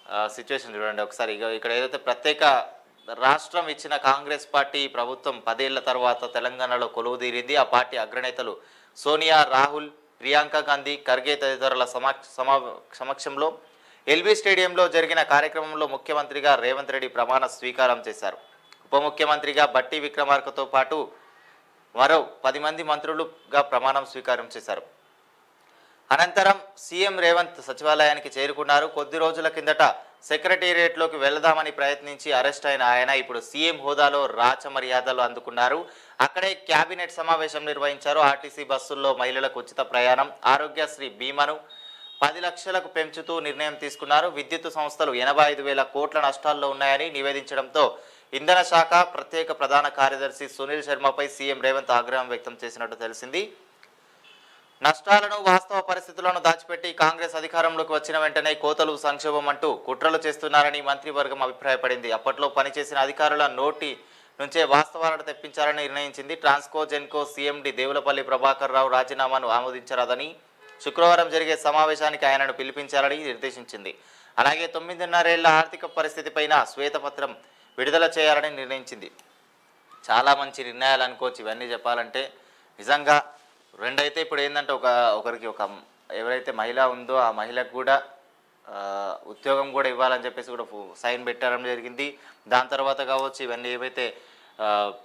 situation చూడండి ఒకసారి ఇక ఇక్కడ ఏదైతే ప్రత్యేక రాష్ట్రం ఇచ్చిన కాంగ్రెస్ పార్టీ ప్రభుత్వం పదేళ్ల తర్వాత తెలంగాణలో కొలువు తీరింది ఆ పార్టీ అగ్రనేతలు సోనియా రాహుల్ ప్రియాంక గాంధీ ఖర్గే తదితరుల సమక్ష సమా సమక్షంలో ఎల్బీ స్టేడియంలో జరిగిన కార్యక్రమంలో ముఖ్యమంత్రిగా రేవంత్ రెడ్డి ప్రమాణ స్వీకారం చేశారు ఉప ముఖ్యమంత్రిగా బట్టి విక్రమార్కతో పాటు మరో పది మంది మంత్రులుగా ప్రమాణం స్వీకారం చేశారు అనంతరం సీఎం రేవంత్ సచివాలయానికి చేరుకున్నారు కొద్ది రోజుల కిందట సెక్రటేరియట్లోకి వెళదామని ప్రయత్నించి అరెస్ట్ అయిన ఆయన ఇప్పుడు సీఎం హోదాలో రాచ మర్యాదలు అందుకున్నారు అక్కడే కేబినెట్ సమావేశం నిర్వహించారు ఆర్టీసీ బస్సుల్లో మహిళలకు ఉచిత ప్రయాణం ఆరోగ్యశ్రీ బీమాను పది లక్షలకు పెంచుతూ నిర్ణయం తీసుకున్నారు విద్యుత్ సంస్థలు ఎనభై ఐదు వేల కోట్ల నష్టాల్లో ఉన్నాయని నివేదించడంతో ఇంధన శాఖ ప్రత్యేక ప్రధాన కార్యదర్శి సునీల్ శర్మపై సీఎం రేవంత్ ఆగ్రహం వ్యక్తం చేసినట్టు తెలిసింది నష్టాలను వాస్తవ పరిస్థితులను దాచిపెట్టి కాంగ్రెస్ అధికారంలోకి వచ్చిన వెంటనే కోతలు సంక్షోభం అంటూ కుట్రలు చేస్తున్నారని మంత్రివర్గం అభిప్రాయపడింది అప్పట్లో పనిచేసిన అధికారుల నోటి నుంచే వాస్తవాలను తెప్పించాలని నిర్ణయించింది ట్రాన్స్కో జెన్కో సీఎండి దేవులపల్లి ప్రభాకర్ రావు రాజీనామాను ఆమోదించరాదని శుక్రవారం జరిగే సమావేశానికి ఆయనను పిలిపించాలని నిర్దేశించింది అలాగే తొమ్మిదిన్నరేళ్ల ఆర్థిక పరిస్థితిపైన శ్వేతపత్రం విడుదల చేయాలని నిర్ణయించింది చాలా మంచి నిర్ణయాలు అనుకోవచ్చు ఇవన్నీ చెప్పాలంటే నిజంగా రెండైతే ఇప్పుడు ఏంటంటే ఒక ఒకరికి ఒక ఎవరైతే మహిళ ఉందో ఆ మహిళకు కూడా ఆ, ఉద్యోగం కూడా ఇవ్వాలని చెప్పేసి కూడా ఫు- సైన్ పెట్టడం జరిగింది దాని తర్వాత కావచ్చు ఇవన్నీ ఏవైతే ఆ,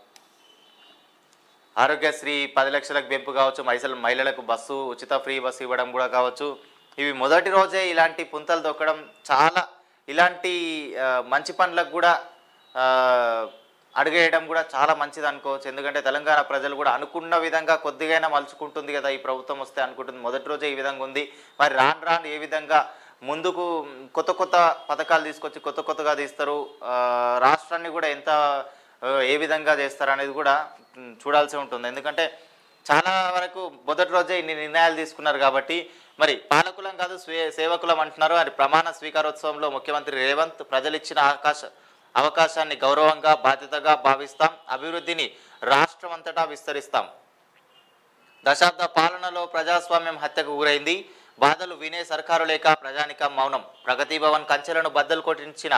ఆరోగ్యశ్రీ పది లక్షలకు పెంపు కావచ్చు మహిళలు మహిళలకు బస్సు ఉచిత ఫ్రీ బస్సు ఇవ్వడం కూడా కావచ్చు ఇవి మొదటి రోజే ఇలాంటి పుంతలు దొక్కడం చాలా ఇలాంటి ఆ, మంచి పనులకు కూడా ఆ, అడుగేయడం కూడా చాలా మంచిది అనుకోవచ్చు ఎందుకంటే తెలంగాణ ప్రజలు కూడా అనుకున్న విధంగా కొద్దిగైనా మలుచుకుంటుంది కదా ఈ ప్రభుత్వం వస్తే అనుకుంటుంది మొదటి రోజే ఈ విధంగా ఉంది మరి రాను రాను ఏ విధంగా ముందుకు కొత్త కొత్త పథకాలు తీసుకొచ్చి కొత్త కొత్తగా తీస్తారు ఆ, రాష్ట్రాన్ని కూడా ఎంత ఆ, ఏ విధంగా చేస్తారు అనేది కూడా ఉమ్, చూడాల్సి ఉంటుంది ఎందుకంటే చాలా వరకు మొదటి రోజే ఇన్ని నిర్ణయాలు తీసుకున్నారు కాబట్టి మరి పాలకులం కాదు స్వే సేవకులం అంటున్నారు మరి ప్రమాణ స్వీకారోత్సవంలో ముఖ్యమంత్రి రేవంత్ ప్రజలు ఇచ్చిన అవకాశ అవకాశాన్ని గౌరవంగా బాధ్యతగా భావిస్తాం అభివృద్ధిని రాష్ట్రం అంతటా విస్తరిస్తాం దశాబ్ద పాలనలో ప్రజాస్వామ్యం హత్యకు గురైంది బాధలు వినే సర్కారు లేక ప్రజానికం మౌనం ప్రగతి భవన్ కంచెలను బద్దలు కొట్టించిన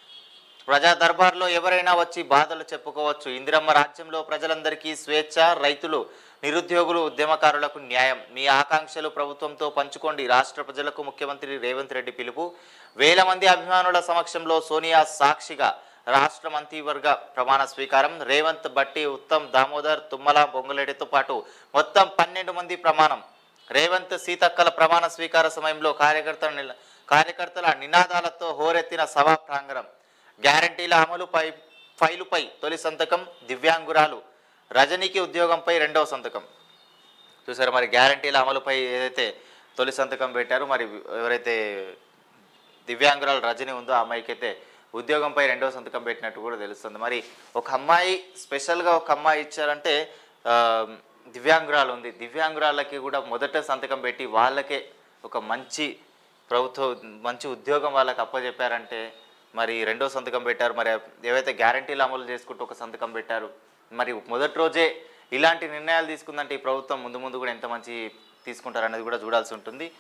ప్రజా దర్బార్లో ఎవరైనా వచ్చి బాధలు చెప్పుకోవచ్చు ఇందిరమ్మ రాజ్యంలో ప్రజలందరికీ స్వేచ్ఛ రైతులు నిరుద్యోగులు ఉద్యమకారులకు న్యాయం మీ ఆకాంక్షలు ప్రభుత్వంతో పంచుకోండి రాష్ట్ర ప్రజలకు ముఖ్యమంత్రి రేవంత్ రెడ్డి పిలుపు వేల మంది అభిమానుల సమక్షంలో సోనియా సాక్షిగా రాష్ట్ర మంత్రివర్గ ప్రమాణ స్వీకారం రేవంత్ బట్టి ఉత్తమ్ దామోదర్ తుమ్మల బొంగులేడితో పాటు మొత్తం పన్నెండు మంది ప్రమాణం రేవంత్ సీతక్కల ప్రమాణ స్వీకార సమయంలో కార్యకర్తల నిల- కార్యకర్తల నినాదాలతో హోరెత్తిన సభా ప్రాంగణం గ్యారంటీల అమలుపై ఫైలుపై తొలి సంతకం దివ్యాంగురాలు రజనీకి ఉద్యోగంపై రెండవ సంతకం చూసారు మరి గ్యారంటీల అమలుపై ఏదైతే తొలి సంతకం పెట్టారో మరి ఎవరైతే దివ్యాంగురాలు రజని ఉందో ఆ అమ్మాయికి అయితే ఉద్యోగంపై రెండవ సంతకం పెట్టినట్టు కూడా తెలుస్తుంది మరి ఒక అమ్మాయి స్పెషల్గా ఒక అమ్మాయి ఇచ్చారంటే ఆ, దివ్యాంగురాలు ఉంది దివ్యాంగురాలకి కూడా మొదట సంతకం పెట్టి వాళ్ళకే ఒక మంచి ప్రభుత్వ మంచి ఉద్యోగం వాళ్ళకి అప్పచెప్పారంటే మరి రెండో సంతకం పెట్టారు మరి ఏవైతే గ్యారంటీలు అమలు చేసుకుంటూ ఒక సంతకం పెట్టారు మరి మొదటి రోజే ఇలాంటి నిర్ణయాలు తీసుకుందంటే ఈ ప్రభుత్వం ముందు ముందు కూడా ఎంత మంచి తీసుకుంటారనేది కూడా చూడాల్సి ఉంటుంది